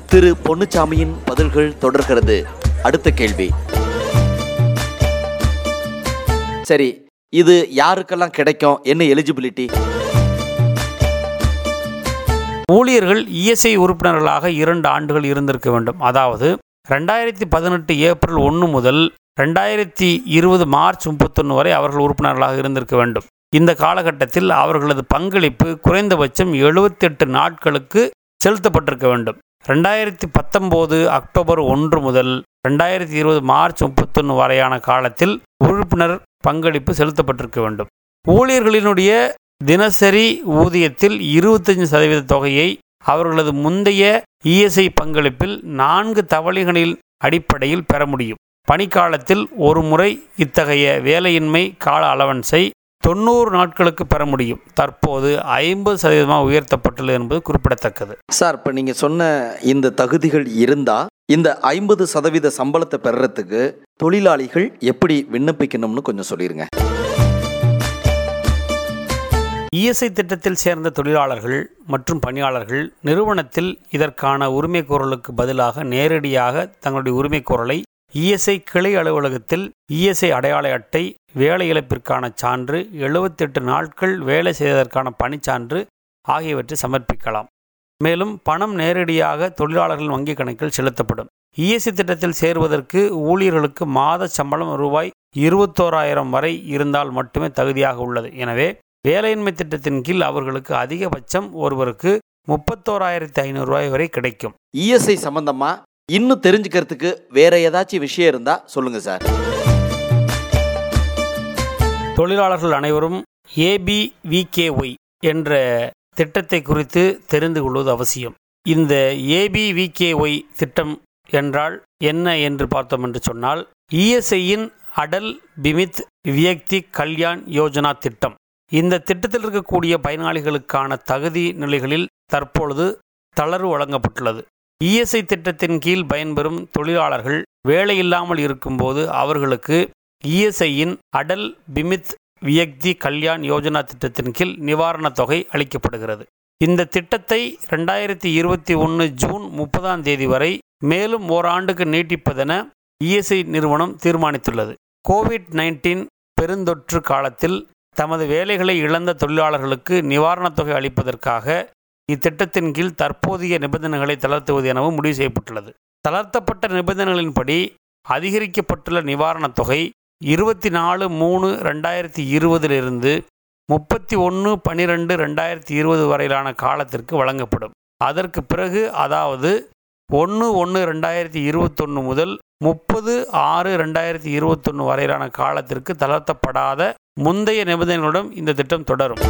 திரு பொன்னுச்சாமியின் பதில்கள் தொடர்கிறது அடுத்த கேள்வி சரி இது யாருக்கெல்லாம் கிடைக்கும் என்ன எலிஜிபிலிட்டி ஊழியர்கள் இஎஸ்ஐ உறுப்பினர்களாக இரண்டு ஆண்டுகள் இருந்திருக்க வேண்டும் அதாவது ரெண்டாயிரத்தி பதினெட்டு ஏப்ரல் ஒன்று முதல் ரெண்டாயிரத்தி இருபது மார்ச் முப்பத்தொன்று வரை அவர்கள் உறுப்பினர்களாக இருந்திருக்க வேண்டும் இந்த காலகட்டத்தில் அவர்களது பங்களிப்பு குறைந்தபட்சம் எழுபத்தெட்டு நாட்களுக்கு செலுத்தப்பட்டிருக்க வேண்டும் ரெண்டாயிரத்தி பத்தொம்போது அக்டோபர் ஒன்று முதல் ரெண்டாயிரத்தி இருபது மார்ச் முப்பத்தொன்று வரையான காலத்தில் உறுப்பினர் பங்களிப்பு செலுத்தப்பட்டிருக்க வேண்டும் ஊழியர்களினுடைய தினசரி ஊதியத்தில் இருபத்தஞ்சு சதவீத தொகையை அவர்களது முந்தைய இஎஸ்ஐ பங்களிப்பில் நான்கு தவணைகளின் அடிப்படையில் பெற முடியும் பணிக்காலத்தில் ஒரு முறை இத்தகைய வேலையின்மை கால அலவன்ஸை தொண்ணூறு நாட்களுக்கு பெற முடியும் தற்போது ஐம்பது சதவீதமாக உயர்த்தப்பட்டுள்ளது என்பது குறிப்பிடத்தக்கது சார் இப்போ நீங்கள் சொன்ன இந்த தகுதிகள் இருந்தால் இந்த ஐம்பது சதவீத சம்பளத்தை பெறுறதுக்கு தொழிலாளிகள் எப்படி விண்ணப்பிக்கணும்னு கொஞ்சம் சொல்லிடுங்க இஎஸ்ஐ திட்டத்தில் சேர்ந்த தொழிலாளர்கள் மற்றும் பணியாளர்கள் நிறுவனத்தில் இதற்கான உரிமைக்கோரலுக்கு பதிலாக நேரடியாக தங்களுடைய உரிமைக்கோரலை இஎஸ்ஐ கிளை அலுவலகத்தில் இஎஸ்ஐ அடையாள அட்டை வேலை இழப்பிற்கான சான்று எழுபத்தெட்டு நாட்கள் வேலை செய்ததற்கான பணிச்சான்று ஆகியவற்றை சமர்ப்பிக்கலாம் மேலும் பணம் நேரடியாக தொழிலாளர்கள் வங்கிக் கணக்கில் செலுத்தப்படும் இஎஸ்ஐ திட்டத்தில் சேருவதற்கு ஊழியர்களுக்கு மாத சம்பளம் ரூபாய் இருபத்தோராயிரம் வரை இருந்தால் மட்டுமே தகுதியாக உள்ளது எனவே வேலையின்மை திட்டத்தின் கீழ் அவர்களுக்கு அதிகபட்சம் ஒருவருக்கு முப்பத்தோராயிரத்தி ஐநூறு ரூபாய் வரை கிடைக்கும் இஎஸ்ஐ சம்பந்தமா இன்னும் தெரிஞ்சுக்கிறதுக்கு வேற ஏதாச்சும் விஷயம் இருந்தா சொல்லுங்க சார் தொழிலாளர்கள் அனைவரும் ஏபிவிகேஒய் என்ற திட்டத்தை குறித்து தெரிந்து கொள்வது அவசியம் இந்த ஏபிவிகேஒய் திட்டம் என்றால் என்ன என்று பார்த்தோம் என்று சொன்னால் இஎஸ்ஐயின் அடல் பிமித் வியக்தி கல்யாண் யோஜனா திட்டம் இந்த திட்டத்தில் இருக்கக்கூடிய பயனாளிகளுக்கான தகுதி நிலைகளில் தற்பொழுது தளர்வு வழங்கப்பட்டுள்ளது இஎஸ்ஐ திட்டத்தின் கீழ் பயன்பெறும் தொழிலாளர்கள் வேலையில்லாமல் இருக்கும்போது அவர்களுக்கு இஎஸ்ஐயின் அடல் பிமித் வியக்தி கல்யாண் யோஜனா திட்டத்தின் கீழ் நிவாரணத் தொகை அளிக்கப்படுகிறது இந்த திட்டத்தை ரெண்டாயிரத்தி இருபத்தி ஒன்று ஜூன் முப்பதாம் தேதி வரை மேலும் ஓராண்டுக்கு நீட்டிப்பதென இஎஸ்ஐ நிறுவனம் தீர்மானித்துள்ளது கோவிட் நைன்டீன் பெருந்தொற்று காலத்தில் தமது வேலைகளை இழந்த தொழிலாளர்களுக்கு நிவாரணத் தொகை அளிப்பதற்காக இத்திட்டத்தின் கீழ் தற்போதைய நிபந்தனைகளை தளர்த்துவது எனவும் முடிவு செய்யப்பட்டுள்ளது தளர்த்தப்பட்ட நிபந்தனைகளின்படி அதிகரிக்கப்பட்டுள்ள நிவாரணத் தொகை இருபத்தி நாலு மூணு ரெண்டாயிரத்தி இருபதிலிருந்து முப்பத்தி ஒன்று பன்னிரெண்டு ரெண்டாயிரத்தி இருபது வரையிலான காலத்திற்கு வழங்கப்படும் அதற்கு பிறகு அதாவது ஒன்று ஒன்று ரெண்டாயிரத்தி இருபத்தொன்று முதல் முப்பது ஆறு ரெண்டாயிரத்தி இருபத்தொன்று வரையிலான காலத்திற்கு தளர்த்தப்படாத முந்தைய நிபந்தனைகளுடன் இந்த திட்டம் தொடரும்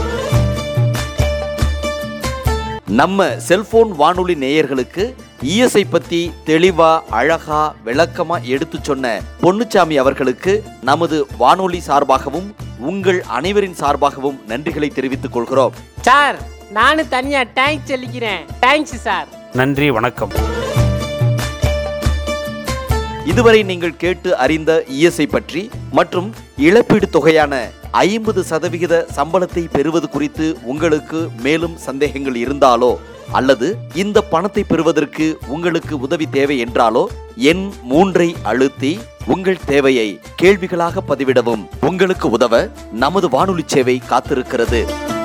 நம்ம செல்போன் வானொலி நேயர்களுக்கு இஎஸ்ஐ பத்தி தெளிவா அழகா விளக்கமா எடுத்து சொன்ன பொன்னுச்சாமி அவர்களுக்கு நமது வானொலி சார்பாகவும் உங்கள் அனைவரின் சார்பாகவும் நன்றிகளை தெரிவித்துக் கொள்கிறோம் சார் நானும் தனியா தேங்க்ஸ் சொல்லிக்கிறேன் தேங்க்ஸ் சார் நன்றி வணக்கம் இதுவரை நீங்கள் கேட்டு அறிந்த இஎஸ்ஐ பற்றி மற்றும் இழப்பீடு தொகையான ஐம்பது சதவிகித சம்பளத்தை பெறுவது குறித்து உங்களுக்கு மேலும் சந்தேகங்கள் இருந்தாலோ அல்லது இந்த பணத்தை பெறுவதற்கு உங்களுக்கு உதவி தேவை என்றாலோ எண் மூன்றை அழுத்தி உங்கள் தேவையை கேள்விகளாக பதிவிடவும் உங்களுக்கு உதவ நமது வானொலி சேவை காத்திருக்கிறது